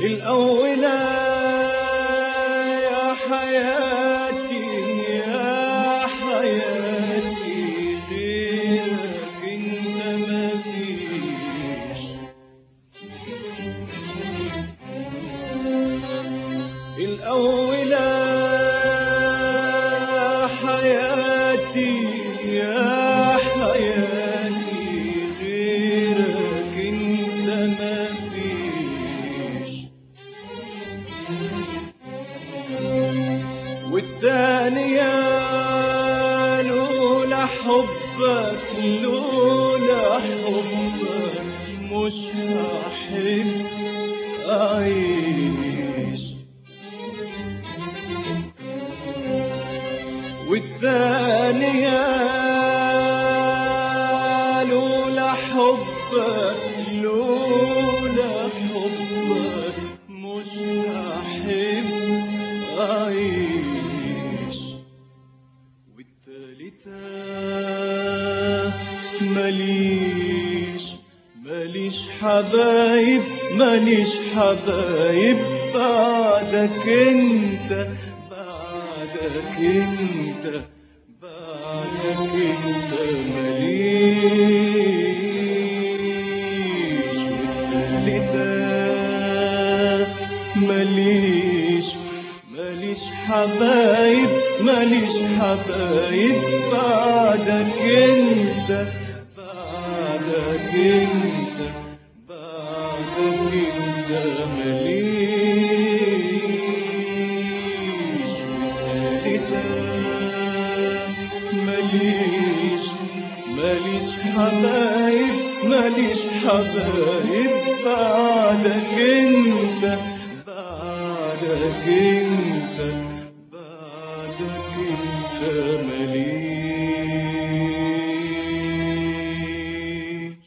الأولى يا حياتي يا حياتي غيرك انت مفيش الأولى حياتي يا حياتي غيرك انت مفيش والتانية لولا حبك لولا حبك مش هحب أعيش والتانية لولا حبك لولا حبك مش هحب أعيش والتالتة ماليش ماليش حبايب ماليش حبايب بعدك انت بعدك انت بعدك انت ماليش والتالتة ماليش ماليش حبايب ماليش حبايب بعدك انت بعدك انت بعدك انت ماليش والتالتة ماليش ماليش حبايب ماليش حبايب بعدك انت بعدك انت بعدك انت ماليش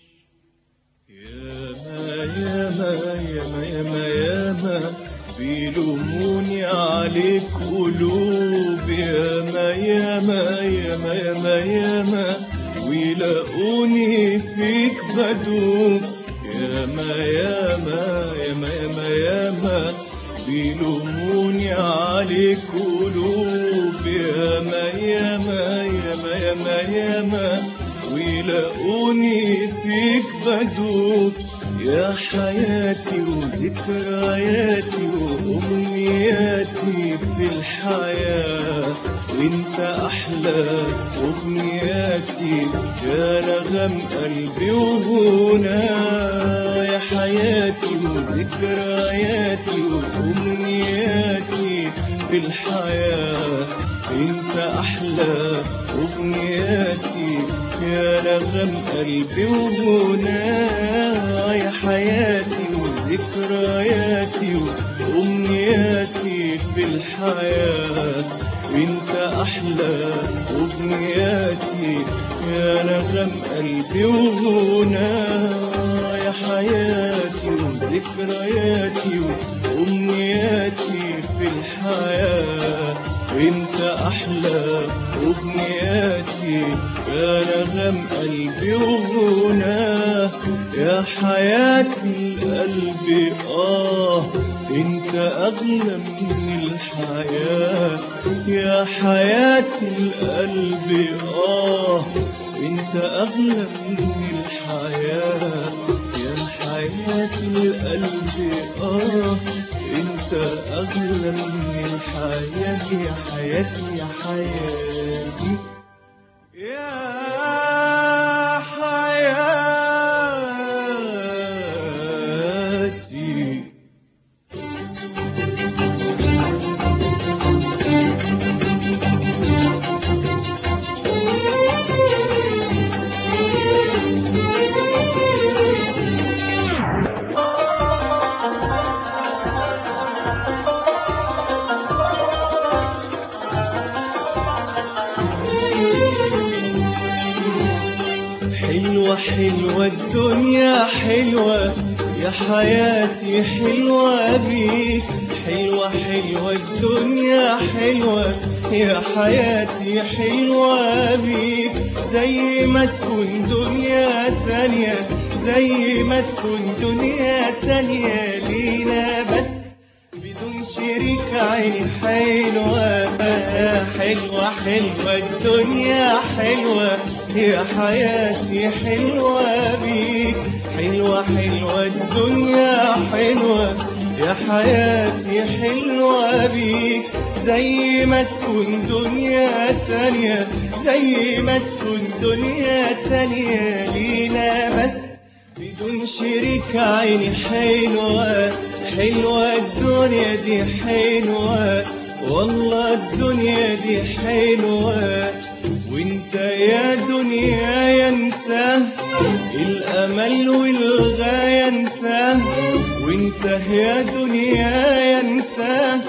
ياما ياما ياما ياما ياما بيلوموني عليك قلوب ياما ياما ياما ياما ياما ويلاقوني فيك بدوب ياما ياما ياما ياما ياما بيلوموني عليك قلوب ياما ياما ياما ياما ياما ويلاقوني فيك بدوب يا حياتي وذكرياتي وأمنياتي في الحياة انت أحلى أغنياتي يا نغم قلبي وهنا يا حياتي وذكرياتي وأمنياتي في الحياة انت أحلى أغنياتي يا نغم قلبي وهنا يا حياتي وذكرياتي وأمنياتي في الحياة انت أحلى أغنياتي يا نغم قلبي وهنا يا حياتي وذكرياتي وأمنياتي في الحياة انت أحلى أغنياتي يا نغم قلبي وهنا يا حياتي القلب آه انت أغلى من الحياة يا حياتي القلب آه انت أغلى من الحياة يا حياتي القلب آه انت أغلى من الحياة يا حياتي يا حياتي يا حياتي حلوة حلوة الدنيا حلوة يا حياتي حلوة بيك حلوة حلوة الدنيا حلوة يا حياتي حلوة بيك زي ما تكون دنيا تانية زي ما تكون دنيا تانية لينا بس بدون شريك عيني حلوة حلوة حلوة الدنيا حلوة يا حياتي حلوة بيك حلوة حلوة الدنيا حلوة يا حياتي حلوة بيك زي ما تكون دنيا تانية زي ما تكون دنيا تانية لينا بس بدون شريك عيني حلوة حلوة الدنيا دي حلوة والله الدنيا دي حلوة وانت يا دنيا يا انت الامل والغاية انت وانت يا دنيا يا انت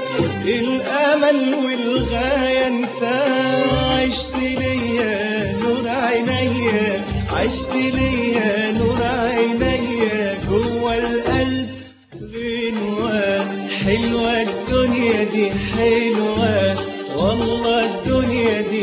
الامل والغاية انت عشت ليا نور عينيا عشت ليا نور عينيا جوه القلب غنوة حلوة الدنيا دي حلوة والله الدنيا دي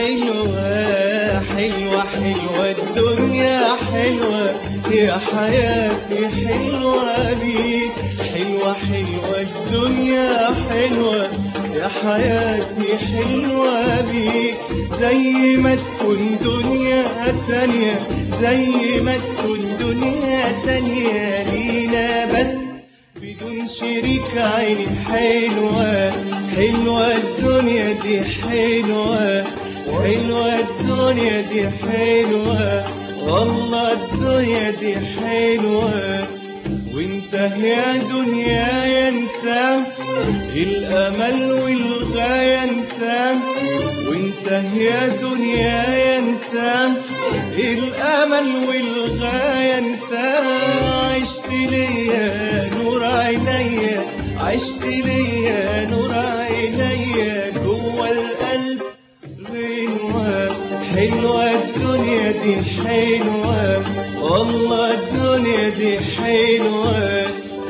حلوة حلوة حلوة الدنيا حلوة يا حياتي حلوة بيك حلوة حلوة الدنيا حلوة يا حياتي حلوة بيك زي ما تكون دنيا تانية زي ما تكون دنيا تانية لينا بس بدون شريك عيني حلوة حلوة الدنيا دي حلوة حلوة الدنيا دي حلوة والله الدنيا دي حلوة وانت يا دنيا يا انت الامل والغاية انت وانت يا دنيا يا انت الامل والغاية انت عشت ليا نور عينيا عشت ليا نور عينيا جوه القلب غنوة حلوة الدنيا دي حلوة والله الدنيا دي حلوة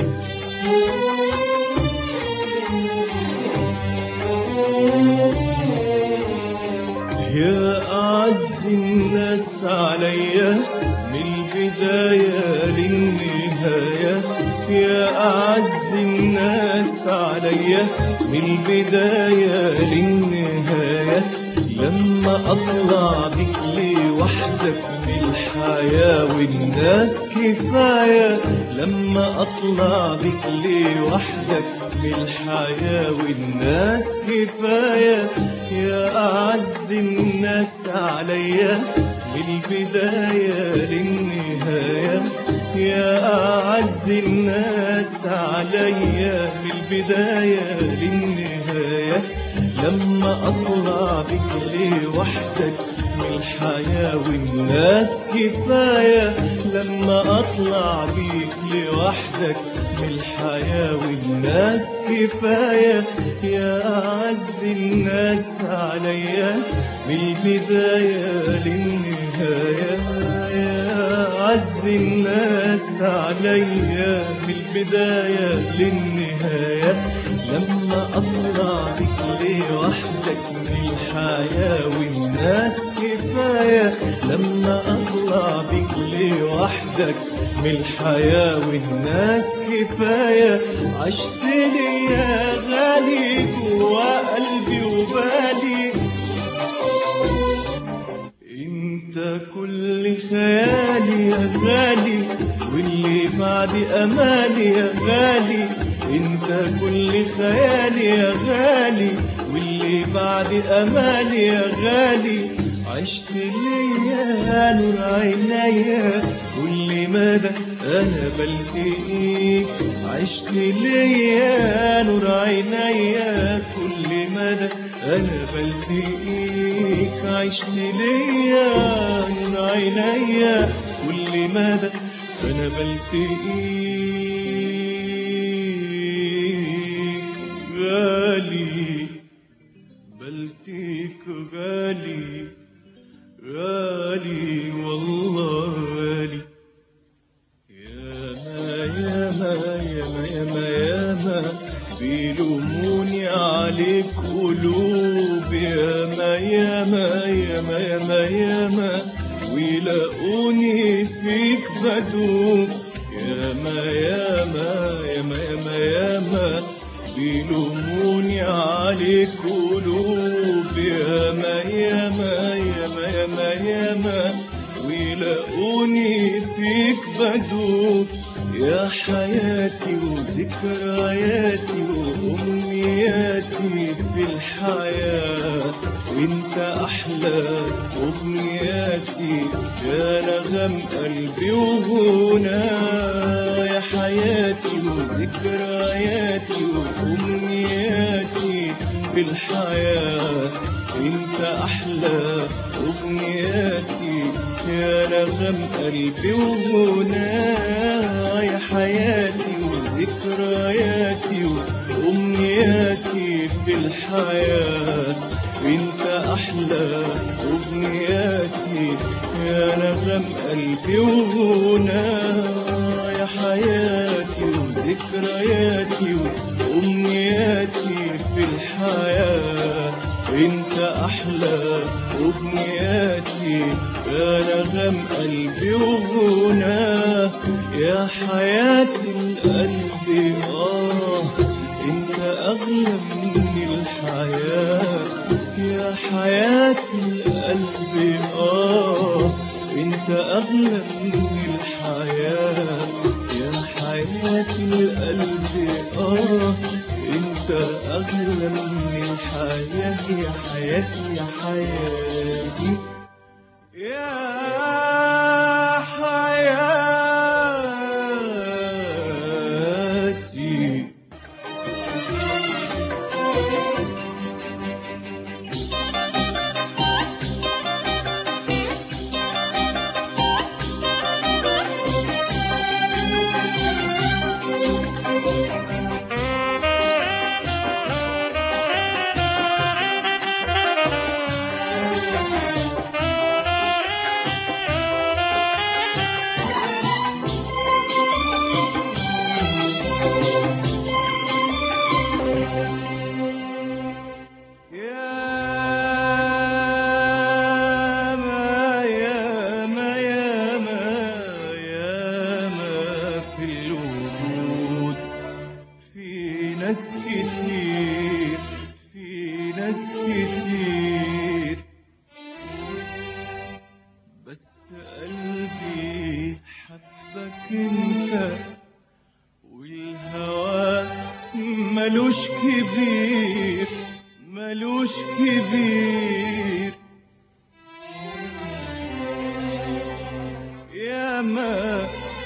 يا أعز الناس عليا من البداية للنهاية يا أعز الناس عليا من البداية للنهاية لما أطلع بك لوحدك من الحياة والناس كفاية لما أطلع بك لوحدك من الحياة والناس كفاية يا أعز الناس عليا من البداية للنهاية يا أعز الناس عليا من البداية للنهاية لما أطلع بك لوحدك من الحياة والناس كفاية لما أطلع بيك لوحدك من الحياة والناس كفاية يا أعز الناس عليا من البداية للنهاية يا أعز الناس عليا من البداية للنهاية لما أطلع بك لوحدك من الحياة والناس كفاية لما أطلع بك لوحدك من الحياة والناس كفاية عشت لي يا غالي جوا قلبي وبالي انت كل خيالي يا غالي واللي بعد امالي يا غالي انت كل خيالي يا غالي واللي بعد امالي يا غالي عشت ليا نور عينيا كل مدى انا بلتقيك عشت ليا نور عينيا كل مدى انا بلتقيك عشت ليا نور عينيا كل مدى انا بلتقيك غالي بلتقيك غالي غالي والله غالي يا ما يا ما يا ما يا ما يا ما بيلوموني عليك قلوب يا ما يا ما يا ما يا ما يا ما ويلاقوني فيك بدوب ياما ياما ياما ياما ياما بيلوموني عليك قلوب ياما ياما ياما ياما ياما ويلاقوني فيك بدوب يا حياتي وذكرياتي وأمنياتي في الحياة انت أحلى أمنياتي يا نغم قلبي وهنا يا حياتي وذكرياتي وأمنياتي في الحياة انت أحلى أغنياتي يا نغم قلبي وهنا يا حياتي وذكرياتي وأمنياتي في الحياة انت أحلى أغنياتي يا نغم قلبي وهنا يا حياتي وذكرياتي وأمنياتي في الحياة انت احلى اغنياتي يا نغم قلبي وغنى يا حياتي القلب اه انت اغلى من الحياة يا حياتي القلب اه انت اغلى من الحياة يا حياتي القلب اه انت اغلى من الحياة يا حياتي يا حياتي يا حياتي يا ما يا ما يا ما يا ما في الوجود في ناس كتير في ناس كتير بس قلبي حبك انت والهوى ملوش كبير ملوش كبير يا ما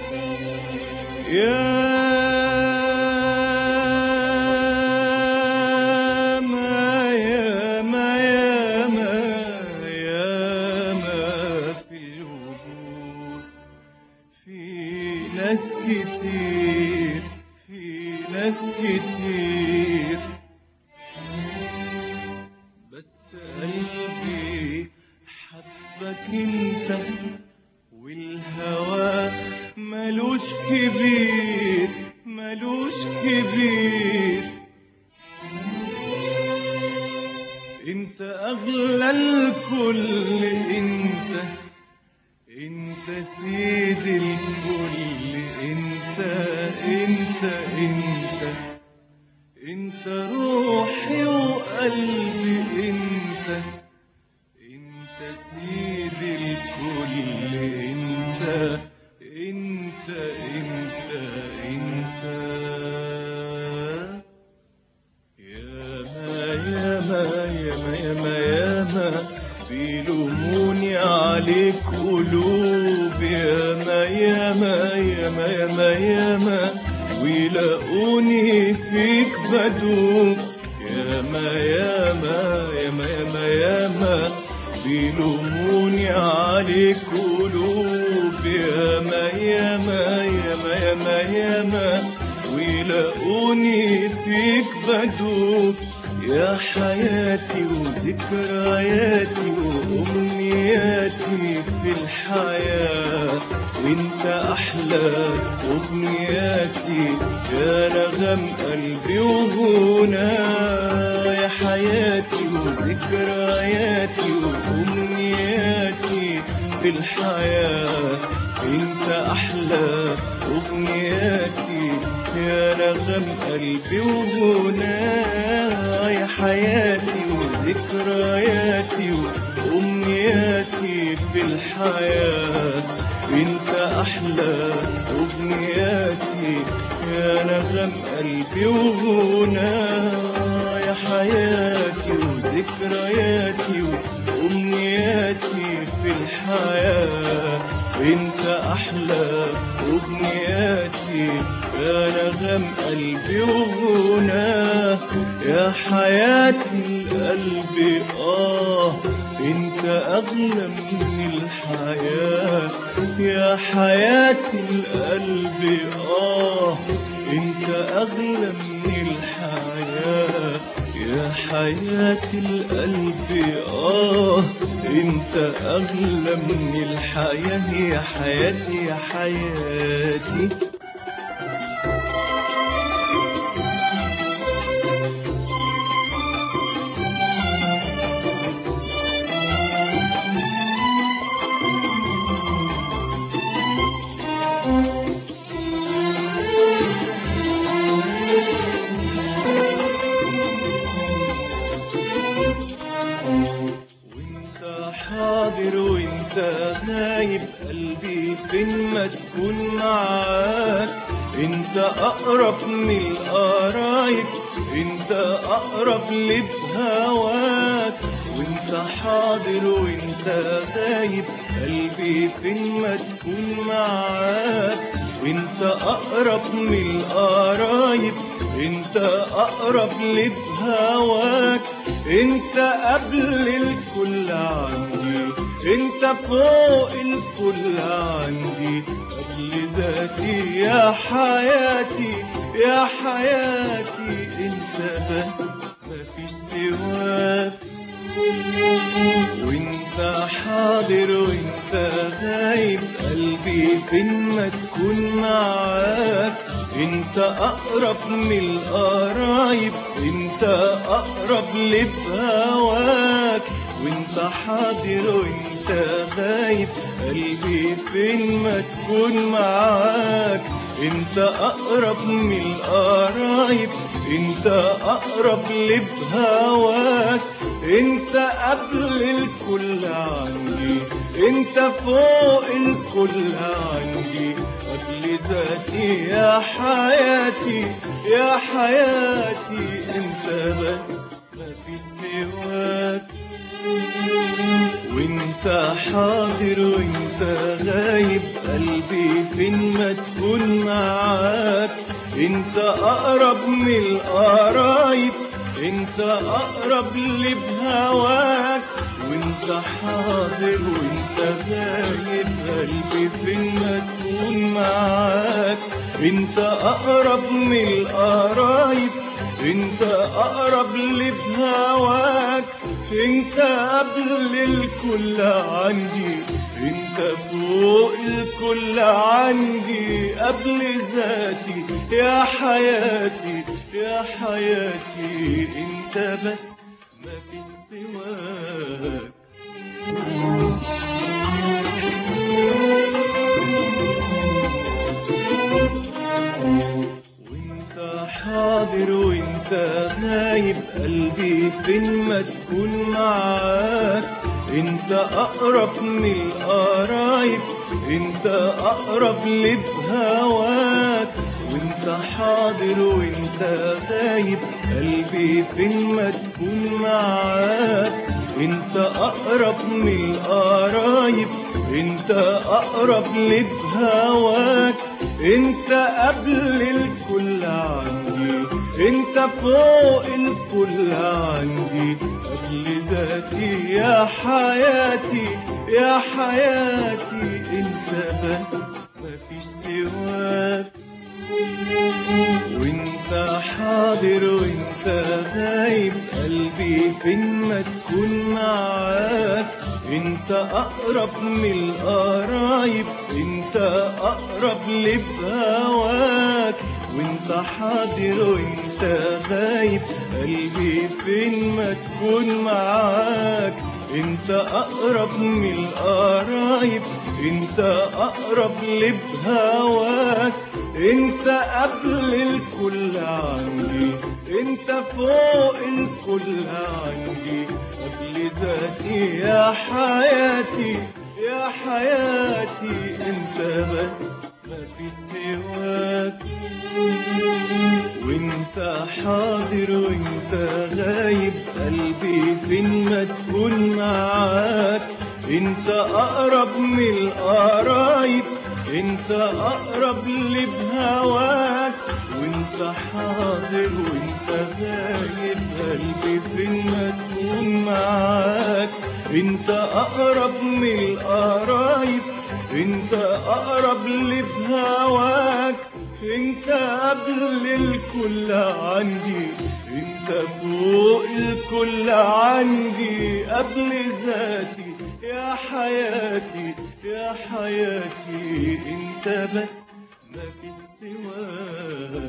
يا ما يا ما يا ما يا ما في الوجود في ناس كتير في ناس كتير بس قلبي حبك انت والهوى ملوش كبير ملوش كبير انت اغلى الكل انت انت سيد الكل انت انت انت انت روحي وقلبي انت انت سيد الكل انت انت انت انت يا ما يا ما يا ما يا ما يا ما بيلوموني عليك قلوب يا ما يا ما يا ما يا ما يا ما ويلاقوني فيك بدوب يا ما يا ما يا ما يا ما يا ما بيلوموني عليك قلوب يا ما يا ما يا ما يا ما يا ما ويلاقوني فيك بدوب يا حياتي وذكرياتي وأمنياتي في الحياة انت أحلى أمنياتي يا نغم قلبي وهنا يا حياتي وذكرياتي وأمنياتي في الحياة انت احلى اغنياتي يا نغم قلبي وغناها يا حياتي وذكرياتي وامنياتي في الحياة انت احلى اغنياتي يا نغم قلبي وغناها يا حياتي وذكرياتي وامنياتي في الحياة انت احلى اغنياتي يا نغم قلبي وغناه يا حياتي القلب اه انت اغلى من الحياة يا حياتي القلب اه انت اغلى من الحياة يا حياتي القلب آه أنت أغلى من الحياة يا حياتي يا حياتي وانت حاضر وانت غايب قلبي فين ما تكون معاك انت اقرب من القرايب انت اقرب لي بهواك وانت حاضر وانت غايب قلبي فين ما تكون معاك انت اقرب من القرايب انت اقرب لي بهواك انت قبل الكل عندي انت فوق الكل عندي قبل ذاتي يا حياتي يا حياتي انت بس مفيش سواك وانت حاضر وانت غايب قلبي فين ما تكون معاك انت اقرب من القرايب انت اقرب لي بهواك وانت حاضر وانت غايب قلبي فين ما تكون معاك انت اقرب من القرايب انت اقرب لي بهواك انت قبل الكل عندي انت فوق الكل عندي قبل ذاتي يا حياتي يا حياتي انت بس مفيش سواك وانت حاضر وانت غايب قلبي فين ما تكون معاك انت اقرب من القرايب انت اقرب لي بهواك وانت حاضر وانت غايب قلبي فين ما تكون معاك انت اقرب من القرايب انت اقرب لي بهواك انت قبل الكل عندي انت فوق الكل عندي قبل ذاتي يا حياتي يا حياتي انت بس ما في سواك وانت حاضر وانت غايب قلبي فين ما تكون معاك انت اقرب من القرايب انت اقرب لي بهواك وانت حاضر وانت غايب قلبي فين ما تكون معاك انت اقرب من القرايب انت اقرب لي بهواك انت قبل الكل عندي انت فوق الكل عندي قبل ذاتي يا حياتي يا حياتي انت بس مفيش سواك وانت حاضر وانت غايب قلبي فين ما تكون معاك انت اقرب من القرايب انت اقرب لي بهواك وانت حاضر وانت غايب قلبي فين ما تكون معاك انت اقرب من القرايب انت اقرب لبهواك انت قبل الكل عندي انت فوق الكل عندي قبل ذاتي يا حياتي يا حياتي انت بس ما في سواك وانت حاضر وانت غايب قلبي فين ما تكون معاك انت اقرب من القرايب انت اقرب لي بهواك وانت حاضر وانت غايب قلبي فين ما تكون معاك انت اقرب من القرايب انت اقرب لي بهواك انت قبل الكل عندي انت فوق الكل عندي قبل ذاتي يا حياتي يا حياتي انت بس ما في سواك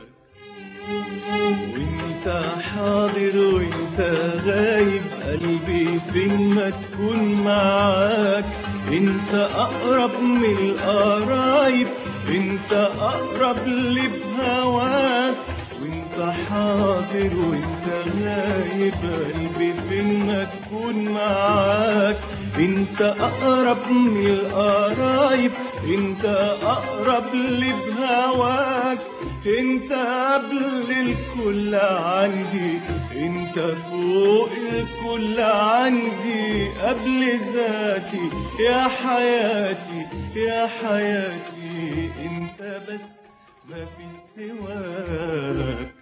وانت حاضر وانت غايب قلبي فين ما تكون معاك انت اقرب من القرايب انت اقرب لي بهواك وانت حاضر وانت غايب قلبي فين ما تكون معاك انت اقرب من القرايب انت اقرب لي بهواك انت قبل الكل عندي انت فوق الكل عندي قبل ذاتي يا حياتي يا حياتي انت بس ما في سواك